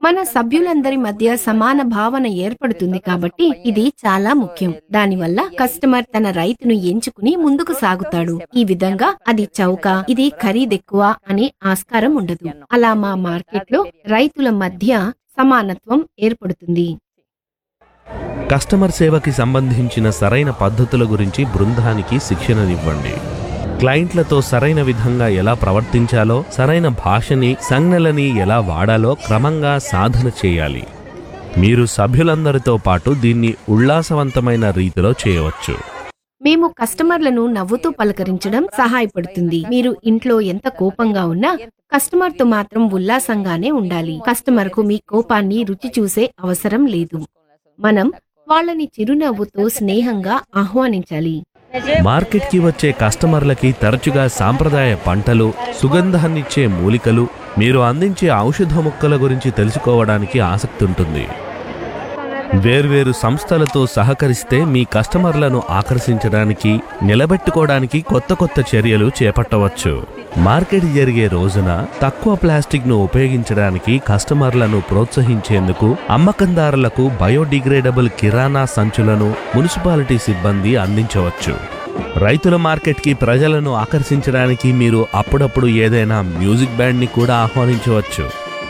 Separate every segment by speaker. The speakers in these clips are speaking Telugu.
Speaker 1: మన సభ్యులందరి మధ్య సమాన భావన ఏర్పడుతుంది కాబట్టి ఇది చాలా ముఖ్యం దానివల్ల కస్టమర్ తన రైతును ఎంచుకుని ముందుకు సాగుతాడు ఈ విధంగా అది చౌక ఇది ఖరీదెక్కువ అనే ఆస్కారం ఉండదు అలా మా మార్కెట్లో రైతుల మధ్య సమానత్వం ఏర్పడుతుంది
Speaker 2: కస్టమర్ సేవకి సంబంధించిన సరైన పద్ధతుల గురించి బృందానికి శిక్షణనివ్వండి క్లయింట్లతో సరైన విధంగా ఎలా ప్రవర్తించాలో సరైన భాషని సంజ్ఞలని ఎలా వాడాలో క్రమంగా సాధన చేయాలి మీరు సభ్యులందరితో పాటు దీన్ని ఉల్లాసవంతమైన రీతిలో చేయవచ్చు
Speaker 1: మేము కస్టమర్లను నవ్వుతూ పలకరించడం సహాయపడుతుంది మీరు ఇంట్లో ఎంత కోపంగా ఉన్నా కస్టమర్ తో మాత్రం ఉల్లాసంగానే ఉండాలి కస్టమర్ కు మీ కోపాన్ని రుచి చూసే అవసరం లేదు మనం వాళ్ళని చిరునవ్వుతో స్నేహంగా ఆహ్వానించాలి
Speaker 2: మార్కెట్కి వచ్చే కస్టమర్లకి తరచుగా సాంప్రదాయ పంటలు సుగంధాన్నిచ్చే మూలికలు మీరు అందించే ఔషధ మొక్కల గురించి తెలుసుకోవడానికి ఆసక్తి ఉంటుంది వేర్వేరు సంస్థలతో సహకరిస్తే మీ కస్టమర్లను ఆకర్షించడానికి నిలబెట్టుకోవడానికి కొత్త కొత్త చర్యలు చేపట్టవచ్చు మార్కెట్ జరిగే రోజున తక్కువ ప్లాస్టిక్ను ఉపయోగించడానికి కస్టమర్లను ప్రోత్సహించేందుకు అమ్మకందారులకు బయోడిగ్రేడబుల్ కిరాణా సంచులను మున్సిపాలిటీ సిబ్బంది అందించవచ్చు రైతుల మార్కెట్కి ప్రజలను ఆకర్షించడానికి మీరు అప్పుడప్పుడు ఏదైనా మ్యూజిక్ బ్యాండ్ని కూడా ఆహ్వానించవచ్చు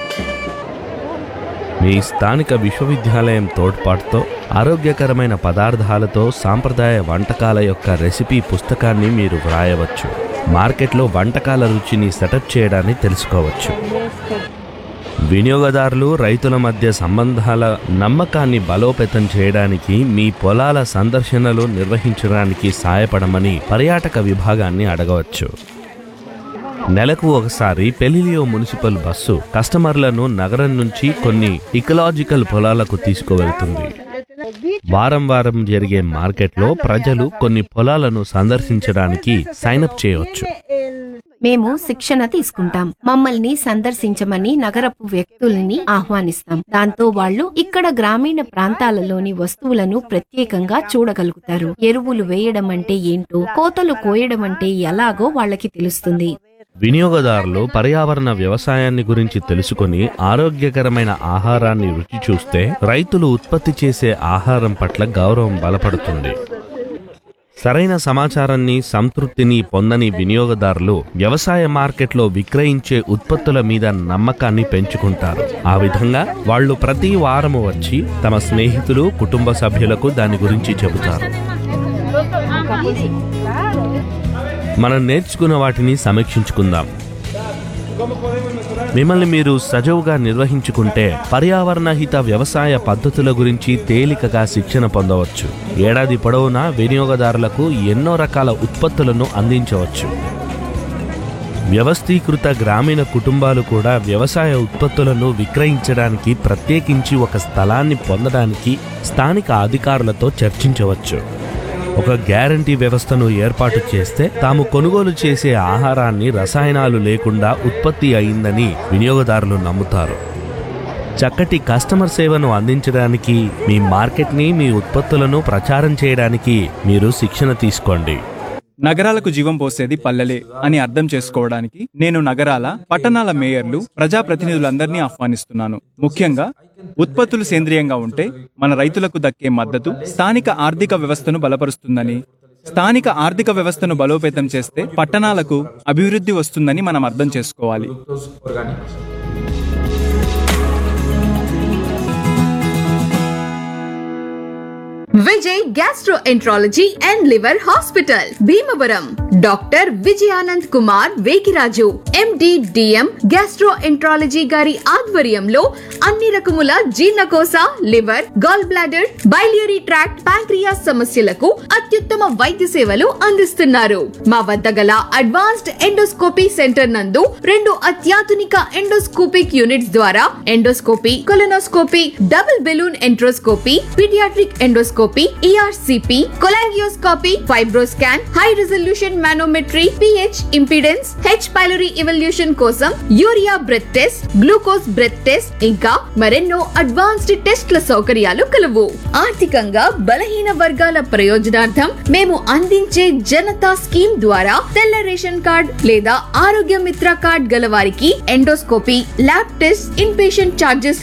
Speaker 2: మీ స్థానిక విశ్వవిద్యాలయం తోడ్పాటుతో ఆరోగ్యకరమైన పదార్థాలతో సాంప్రదాయ వంటకాల యొక్క రెసిపీ పుస్తకాన్ని మీరు వ్రాయవచ్చు మార్కెట్లో వంటకాల రుచిని సెటప్ చేయడాన్ని తెలుసుకోవచ్చు వినియోగదారులు రైతుల మధ్య సంబంధాల నమ్మకాన్ని బలోపేతం చేయడానికి మీ పొలాల సందర్శనలు నిర్వహించడానికి సాయపడమని పర్యాటక విభాగాన్ని అడగవచ్చు నెలకు ఒకసారి పెలిలియో మున్సిపల్ బస్సు కస్టమర్లను నగరం నుంచి కొన్ని ఇకలాజికల్ పొలాలకు తీసుకువెళ్తుంది వారం వారం జరిగే మార్కెట్లో ప్రజలు కొన్ని పొలాలను సందర్శించడానికి సైనప్ చేయవచ్చు
Speaker 1: మేము శిక్షణ తీసుకుంటాం మమ్మల్ని సందర్శించమని నగరపు వ్యక్తులని ఆహ్వానిస్తాం దాంతో వాళ్ళు ఇక్కడ గ్రామీణ ప్రాంతాలలోని వస్తువులను ప్రత్యేకంగా చూడగలుగుతారు ఎరువులు వేయడం అంటే ఏంటో కోతలు కోయడం అంటే ఎలాగో వాళ్ళకి తెలుస్తుంది
Speaker 2: వినియోగదారులు పర్యావరణ వ్యవసాయాన్ని గురించి తెలుసుకొని ఆరోగ్యకరమైన ఆహారాన్ని రుచి చూస్తే రైతులు ఉత్పత్తి చేసే ఆహారం పట్ల గౌరవం బలపడుతుంది సరైన సమాచారాన్ని సంతృప్తిని పొందని వినియోగదారులు వ్యవసాయ మార్కెట్లో విక్రయించే ఉత్పత్తుల మీద నమ్మకాన్ని పెంచుకుంటారు ఆ విధంగా వాళ్ళు ప్రతి వారము వచ్చి తమ స్నేహితులు కుటుంబ సభ్యులకు దాని గురించి చెబుతారు మనం నేర్చుకున్న వాటిని సమీక్షించుకుందాం మిమ్మల్ని మీరు సజవుగా నిర్వహించుకుంటే పర్యావరణ హిత వ్యవసాయ పద్ధతుల గురించి తేలికగా శిక్షణ పొందవచ్చు ఏడాది పొడవునా వినియోగదారులకు ఎన్నో రకాల ఉత్పత్తులను అందించవచ్చు వ్యవస్థీకృత గ్రామీణ కుటుంబాలు కూడా వ్యవసాయ ఉత్పత్తులను విక్రయించడానికి ప్రత్యేకించి ఒక స్థలాన్ని పొందడానికి స్థానిక అధికారులతో చర్చించవచ్చు ఒక గ్యారంటీ వ్యవస్థను ఏర్పాటు చేస్తే తాము కొనుగోలు చేసే ఆహారాన్ని రసాయనాలు లేకుండా ఉత్పత్తి అయిందని వినియోగదారులు నమ్ముతారు చక్కటి కస్టమర్ సేవను అందించడానికి మీ మార్కెట్ని మీ ఉత్పత్తులను ప్రచారం చేయడానికి మీరు శిక్షణ తీసుకోండి
Speaker 3: నగరాలకు జీవం పోసేది పల్లెలే అని అర్థం చేసుకోవడానికి నేను నగరాల పట్టణాల మేయర్లు ప్రజాప్రతినిధులందరినీ ఆహ్వానిస్తున్నాను ముఖ్యంగా ఉత్పత్తులు సేంద్రియంగా ఉంటే మన రైతులకు దక్కే మద్దతు స్థానిక ఆర్థిక వ్యవస్థను బలపరుస్తుందని స్థానిక ఆర్థిక వ్యవస్థను బలోపేతం చేస్తే పట్టణాలకు అభివృద్ధి వస్తుందని మనం అర్థం చేసుకోవాలి
Speaker 4: Vijay gastroenterology and liver hospital Bhimavaram doctor Vijayanand Kumar Vekiraju MD DM gastroenterology గారి ఆధ్వర్యంలో అన్ని రకముల జీర్ణకోశ liver gall bladder biliary tract pancreas సమస్యలకు అత్యుత్తమ వైద్య సేవలు అందిస్తున్నారు మా వద్ద గల అడ్వాన్స్డ్ ఎండోస్కోపీ సెంటర్ నందు రెండు అత్యాధునిక ఎండోస్కోపిక్ యూనిట్స్ ద్వారా endoscopy colonoscopy double balloon enteroscopy paediatric endoscopy ERCP cholangioscopy FibroScan high resolution manometry pH impedance H pylori evaluation కోసం urea breath test glucose breath test ఇంకా మరెన్నో అడ్వాన్స్డ్ టెస్ట్ల సౌకర్యాలు కలవు ఆర్థికంగా బలహీన వర్గాల ప్రయోజనార్థం మేము అందించే జనతా స్కీమ్ ద్వారా తెల్ల రేషన్ కార్డ్ లేదా ఆరోగ్య మిత్ర కార్డ్ గల వారికి endoscopy lab test inpatient charges